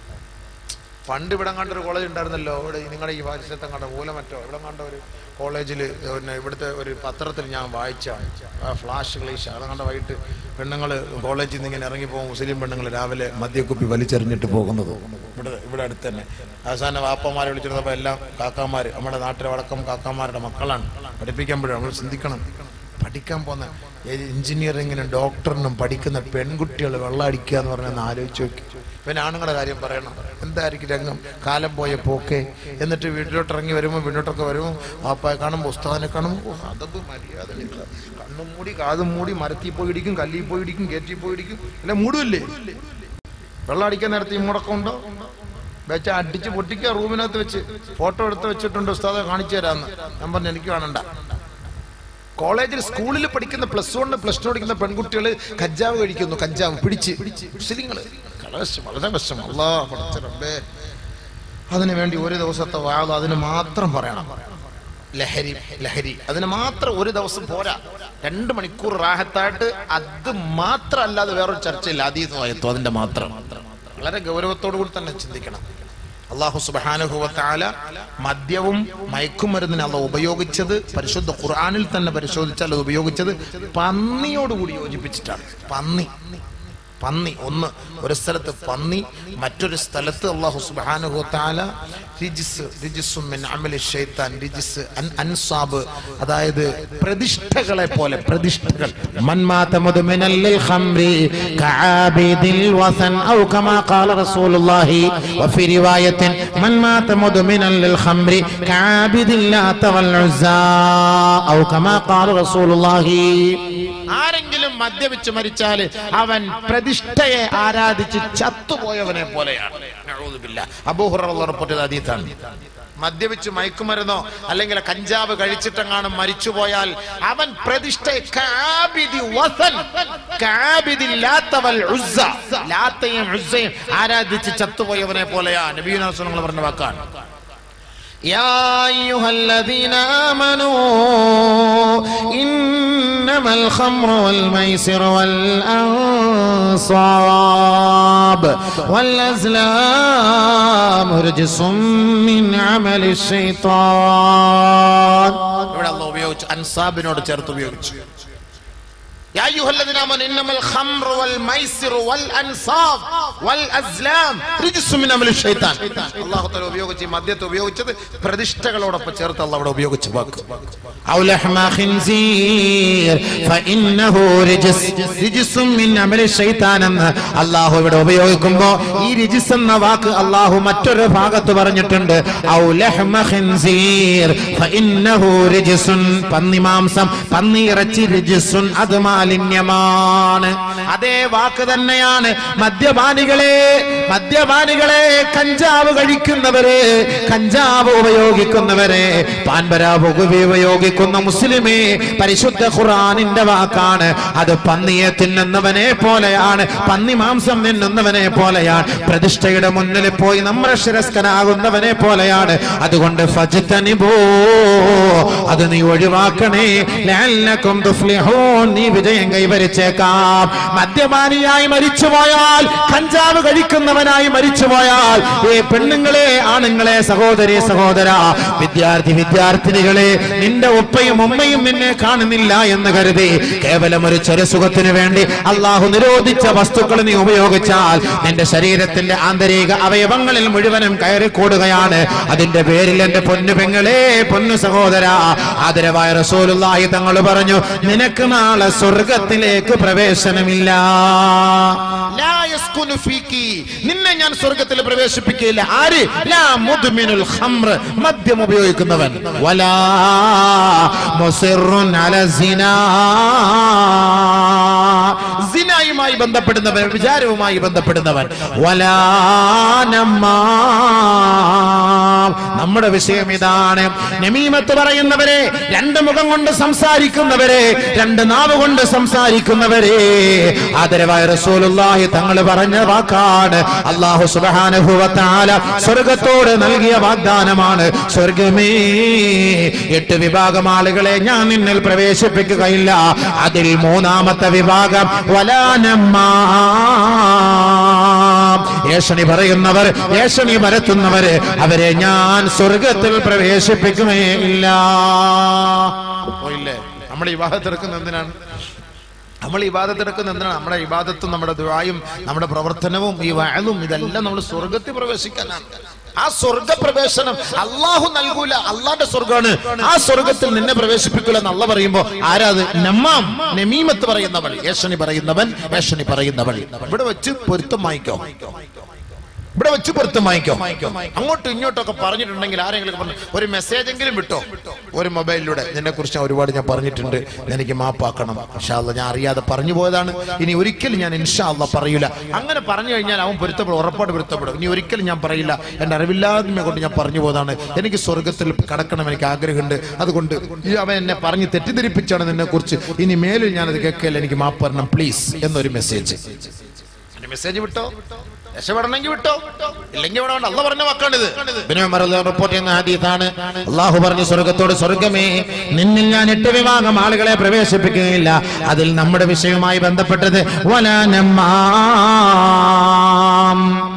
പണ്ട് ഇവിടെ കണ്ട ഒരു കോളേജ് ഉണ്ടായിരുന്നല്ലോ ഇവിടെ നിങ്ങളുടെ ഈ വാശത്തെ കണ്ട മൂലമറ്റോ ഇവിടെ കണ്ട ഒരു കോളേജിൽ പിന്നെ ഇവിടുത്തെ ഒരു പത്രത്തിൽ ഞാൻ വായിച്ചാണ് ആ ഫ്ലാഷ് ക്ലീഷ് അത് കണ്ട വൈകിട്ട് പെണ്ണുങ്ങൾ കോളേജിൽ നിന്ന് ഇങ്ങനെ ഇറങ്ങി പോകും മുസ്ലിം പെണ്ണുങ്ങൾ രാവിലെ മദ്യക്കുപ്പി വലിച്ചെറിഞ്ഞിട്ട് പോകുന്നത് ഇവിടെ ഇവിടെ അടുത്ത് തന്നെ അവസാനം വാപ്പന്മാരെ വിളിച്ചിരുന്നപ്പോൾ എല്ലാം കാക്കാമാർ നമ്മുടെ നാട്ടിലെ വടക്കം കാക്കാമാരുടെ മക്കളാണ് പഠിപ്പിക്കുമ്പോഴും നമ്മൾ ചിന്തിക്കണം പഠിക്കാൻ പോകുന്ന എഞ്ചിനീയറിങ്ങിനും ഡോക്ടറിനും പഠിക്കുന്ന പെൺകുട്ടികൾ വെള്ളമടിക്കുക എന്ന് പറഞ്ഞാൽ ഒന്ന് ആലോചിച്ച് നോക്കി പിന്നെ ആണുങ്ങളുടെ കാര്യം പറയണം എന്തായിരിക്കും രംഗം കാലം പോയ പോക്കെ എന്നിട്ട് വീട്ടിലോട്ട് ഇറങ്ങി വരുമ്പോൾ വീട്ടിലോട്ടൊക്കെ വരുമ്പോൾ പാപ്പായെ കാണുമ്പോൾ ഉസ്താദിനെ കാണുമ്പോൾ ഓ, അതത് മര്യാദ ഇല്ല. കണ്ണും മൂടി കാതും മൂടി മരത്തിൽ പോയി ഇടിക്കും കല്ലിൽ പോയി ഇടിക്കും കയറ്റി പോയി ഇടിക്കും അല്ല മൂടുമല്ലേ വെള്ളം അടിക്കാൻ നേരത്തെ ഈ മുടക്കമുണ്ടോ വെച്ച് അടിച്ച് പൊട്ടിക്കുക റൂമിനകത്ത് വെച്ച് ഫോട്ടോ എടുത്ത് വെച്ചിട്ടുണ്ട് ഉസ്താദെ കാണിച്ചു തരാമെന്ന് ഞാൻ പറഞ്ഞു എനിക്ക് വേണണ്ട കോളേജിൽ സ്കൂളിൽ പഠിക്കുന്ന പ്ലസ് വണ് പ്ലസ് ടു പഠിക്കുന്ന പെൺകുട്ടികൾ കഞ്ചാവ് കഴിക്കുന്നു കഞ്ചാവ് പിടിച്ച് മുസ്ലിങ്ങൾ വളരെ വിഷം അല്ലാ പഠിച്ച റബ്ബേ അതിനു വേണ്ടി ഒരു ദിവസത്തെ വാദം അതിന് മാത്രം പറയണം ലഹരി ലഹരി അതിന് മാത്രം ഒരു ദിവസം പോരാ രണ്ട് മണിക്കൂർ റാഹത്തായിട്ട് അത് മാത്രം അല്ലാതെ വേറൊരു ചർച്ചയില്ല അതീതമായത്തോ അതിന്റെ മാത്രം വളരെ ഗൗരവത്തോടു കൂടി തന്നെ ചിന്തിക്കണം അള്ളാഹു സുബാനുഭവത്താല മദ്യവും മയക്കുമരുന്നിന് അള്ള ഉപയോഗിച്ചത് പരിശുദ്ധ ഖുർആനിൽ തന്നെ പരിശോധിച്ചാൽ അത് ഉപയോഗിച്ചത് പന്നിയോടുകൂടി യോജിപ്പിച്ചിട്ടാണ് പന്നി പന്നി ഒന്ന് ഒരു സ്ഥലത്ത് പന്നി മറ്റൊരു സ്ഥലത്ത് അള്ളാഹു സുബാനുഹുത്താല റിജിസ് റിജിസും മിൻ അമലി ഷൈത്താൻ റിജിസ് അൻ അൻസാബ് അതായത് പ്രതിഷ്ഠകളെ പോലെ പ്രതിഷ്ഠകൾ من مات مدمنا للخمر كعابد الوثن أو كما قال رسول الله وفي رواية من مات مدمنا للخمر كعابد اللات والعزى أو كما قال رسول الله ആരെങ്കിലും മദ്യപിച്ച് മരിച്ചാൽ അവൻ പ്രതിഷ്ഠയെ ആരാധിച്ച് ചത്തുപോയവനെ പോലെയാണ് നഊദുബില്ലാ. അബൂഹുറ റിപ്പോർട്ട് ചെയ്ത ഹദീസാണ് മദ്യപിച്ച് മയക്കുമരുന്നോ അല്ലെങ്കിൽ കഞ്ചാവ് കഴിച്ചിട്ടെങ്ങാനും മരിച്ചുപോയാൽ അവൻ പ്രതിഷ്ഠയെ കാബിദി വസൻ, കാബിദി ലാത്ത വൽ ഉസ്സ. ലാത്തയും ഉസ്സയും ആരാധിച്ച് ചത്തുപോയവനെ പോലെയാ നബീന നിങ്ങൾ പറഞ്ഞ വാക്കാണ് يا أيها الذين آمنوا إنما الخمر والميسر والأنصاب والأزلام رجس من عمل الشيطان ഇവിടെ അല്ല ഉപയോഗിച്ചു അൻസാബിനോട് ചേർത്ത് ഉപയോഗിച്ചു يا أيها الذين آمنوا إنما الخمر والميسر والأنصاب والأزلام رجس من عمل الشيطان അള്ളാഹു തആല ഉപയോഗിച്ച് ഈ മദ്യത്തെ ഉപയോഗിച്ചത് പ്രതിഷ്ഠകളോടൊപ്പം ചേർത്ത് അള്ളാഹ് അവിടെ ഉപയോഗിച്ച വാക്ക് أو لحم خنزير فإنه رجس رجس من عمل الشيطان എന്ന് അള്ളാഹു ഇവിടെ ഉപയോഗിക്കുമ്പോ ഈ റിജിസ് എന്ന വാക്ക് അള്ളാഹു മറ്റൊരു ഭാഗത്ത് പറഞ്ഞിട്ടുണ്ട് ഔ ലഹ്മ ഖിൻസീർ ഫഇന്നഹു റിജ്സുൻ പന്നി മാംസം പന്നി ഇറച്ചി റിജ്സുൻ അത് മാലിന്യമാണ് അതേ വാക്ക് തന്നെയാണ് മദ്യപാനികളെ മദ്യപാനികളെ കഞ്ചാവ് കഴിക്കുന്നവരെ കഞ്ചാവ് ഉപയോഗിക്കുന്നവരെ പാൻപരാവ് ഉപയോഗിക്കുന്ന മുസ്ലിമേ പരിശുദ്ധ ഖുറാനിന്റെ വാക്കാണ് അത് പന്നിയെ തിന്നുന്നവനെ പോലെയാണ് പന്നി മാംസം തിന്നുന്നവനെ പോലെയാണ് പ്രതിഷ്ഠയുടെ മുന്നിൽ പോയി നമ്രശിരസ്കനാകുന്നവനെ പോലെയാണ് അതുകൊണ്ട് ഫജ്തനിബൂ അത് നീ ഒഴിവാക്കണേ ലഅല്ലക്കും തുഫ്ലിഹൂൻ നീ വിജയം കൈവരിച്ചേക്കാം മദ്യപാനിയായി മരിച്ചുപോയാൽ കഞ്ചാവ് കഴിക്കുന്നവനായി മരിച്ചുപോയാൽ ഈ പെണ്ണുങ്ങളെ ആണുങ്ങളെ സഹോദരി സഹോദര വിദ്യാർത്ഥി വിദ്യാർത്ഥിനികളെ നിന്റെ ഉപ്പയും ഉമ്മയും നിന്നെ കാണുന്നില്ല എന്ന് കരുതി കേവലം ഒരു ചെറുസുഖത്തിന് വേണ്ടി അള്ളാഹു നിരോധിച്ച വസ്തുക്കൾ നീ ഉപയോഗിച്ചാൽ നിന്റെ ശരീരത്തിന്റെ ആന്തരിക അവയവങ്ങളിൽ മുഴുവനും കയറിക്കൂടുകയാണ് അതിന്റെ പേരിൽ എന്റെ പൊന്നു പെങ്ങളെ പൊന്നു സഹോദര ആദരവായ റസൂലുള്ളാഹി തങ്ങൾ പറഞ്ഞു നിനക്ക് നാളെ സ്വർഗ സ്വർഗത്തിലേക്ക് പ്രവേശനമില്ല ലാ യസ്കുനു ഫീക്കി. നിന്നെ ഞാൻ സ്വർഗത്തിൽ പ്രവേശിപ്പിക്കുകയില്ല ആര് ലാ മുദ്മിനുൽ ഖംർ മദ്യം ഉപയോഗിക്കുന്നവൻ വലാ മുസിറുൻ അല സിനാ സിനായുമായി ബന്ധപ്പെടുന്നവൻ വിചാരവുമായി ബന്ധപ്പെടുന്നവൻ വലാ നമ്മാം. നമ്മുടെ വിഷയം ഇതാണ് നമീമത്ത് പറയുന്നവരെ രണ്ട് മുഖം കൊണ്ട് സംസാരിക്കുന്നവരെ രണ്ട് നാവ് കൊണ്ട് സംസാരിക്കുന്നവരെ ആദരവായ റസൂലുള്ളാഹി തങ്ങൾ പറഞ്ഞ വാക്കാണ് അള്ളാഹു സുബ്ഹാനഹു വ തആല സ്വർഗത്തോട് നൽകിയ വാഗ്ദാനമാണ് സ്വർഗമേ എട്ട് വിഭാഗം ആളുകളെ ഞാൻ നിന്നിൽ പ്രവേശിപ്പിക്കുകയില്ല അതിൽ മൂന്നാമത്തെ വിഭാഗം വലാനമ്മാ ഏഷണി പറയുന്നവർ ഏഷണി പരത്തുന്നവര് അവരെ ഞാൻ സ്വർഗത്തിൽ പ്രവേശിപ്പിക്കുമേ ഇല്ല പോയില്ലേ നമ്മൾ ഇബാദത്ത് എടുക്കുന്ന എന്തിനാണ് നമ്മൾ ഇബാദത്ത് എടുക്കുന്ന എന്തിനാണ് നമ്മുടെ ഇബാദത്തും നമ്മുടെ ദുആയും നമ്മുടെ പ്രവർത്തനവും ഈ വയലും ഇതെല്ലാം നമ്മൾ സ്വർഗത്തിൽ പ്രവേശിക്കാനാണ് ആ സ്വർഗ പ്രവേശനം അള്ളാഹു നൽകൂല അള്ളാന്റെ സ്വർഗമാണ് ആ സ്വർഗത്തിൽ നിന്നെ പ്രവേശിപ്പിക്കൂല എന്ന് അള്ള പറയുമ്പോ ആരാ അത് നമ്മാം നമീമത്ത് പറയുന്നവൾ ഏഷണി പറയുന്നവൻ ഏഷണി പറയുന്നവൾ ഇവിടെ വെച്ച് പൊരുത്തം വാങ്ങിക്കോ ഇവിടെ വെച്ച് പൊരുത്തം വാങ്ങിക്കോ അങ്ങോട്ടും ഇങ്ങോട്ടൊക്കെ പറഞ്ഞിട്ടുണ്ടെങ്കിൽ ആരെങ്കിലും പറഞ്ഞു ഒരു മെസ്സേജ് എങ്കിലും വിട്ടോ ഒരു മൊബൈലിലൂടെ നിന്നെ കുറിച്ച് ഒരുപാട് ഞാൻ പറഞ്ഞിട്ടുണ്ട് എനിക്ക് മാപ്പാക്കണം ഇൻഷാല്ല ഞാൻ അറിയാതെ പറഞ്ഞു പോയതാണ് ഇനി ഒരിക്കലും ഞാൻ ഇൻഷാല്ല പറയൂല അങ്ങനെ പറഞ്ഞു കഴിഞ്ഞാൽ അവൻ പൊരുത്തപ്പെടും ഉറപ്പാട് പൊരുത്തപ്പെടും ഇനി ഒരിക്കലും ഞാൻ പറയില്ല എന്റെ അറിവില്ലായ്മ കൊണ്ട് ഞാൻ പറഞ്ഞു പോയതാണ് എനിക്ക് സ്വർഗത്തിൽ കടക്കണം എനിക്ക് ആഗ്രഹമുണ്ട് അതുകൊണ്ട് ഈ അവൻ എന്നെ പറഞ്ഞ് തെറ്റിദ്ധരിപ്പിച്ചാണ് നിന്നെ കുറിച്ച് ഇനി മേലിൽ ഞാനത് കേൾക്കില്ല എനിക്ക് മാപ്പ് തരണം പ്ലീസ് എന്നൊരു മെസ്സേജ് മെസ്സേജ് വിട്ടോ രക്ഷപ്പെടണമെങ്കിൽ വിട്ടോ ഇല്ലെങ്കിൽ ഇവിടെ വേണ്ട. അള്ള പറഞ്ഞ വാക്കാണിത് ഇബ്നു ഉമർ റളിയല്ലാഹു റിപ്പോർട്ട് ചെയ്യുന്ന ഹദീസാണ് അള്ളാഹു പറഞ്ഞു സ്വർഗത്തോട് സ്വർഗമേ നിന്നിൽ ഞാൻ എട്ട് വിഭാഗം ആളുകളെ പ്രവേശിപ്പിക്കുകയില്ല അതിൽ നമ്മുടെ വിഷയവുമായി ബന്ധപ്പെട്ടത് വലാനമ്മാം